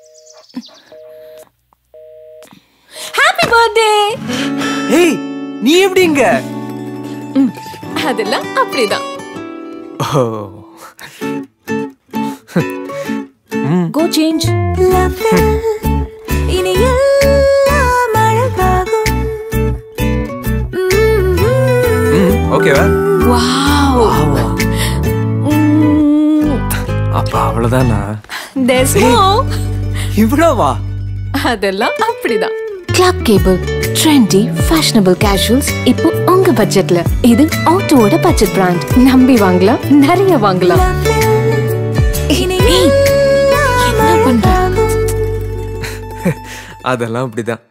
Happy birthday ஏய் நீ எப்படி இங்க அதெல்லாம் அப்படிதான் ஓ கோ சேஞ்ச் இனி எல்லாம் அழகாகும் ம் ஓகேவா வாவ் அப்ப அவ்வளவுதானா தேர்ஸ் ஏய். மோர் இவ்வளவா அதெல்லாம் அப்படிதான் கிளாக் கேபிள் ட்ரெண்டி ஃபேஷனபிள் கேஷுவல்ஸ் இப்போ உங்க பட்ஜெட்ல இது ஆட்டோவோட பட்ஜெட் பிராண்ட் நம்பி வாங்கலாம் நிறைய வாங்கலாம் இனி என்ன பண்ற அதெல்லாம் அப்படிதான்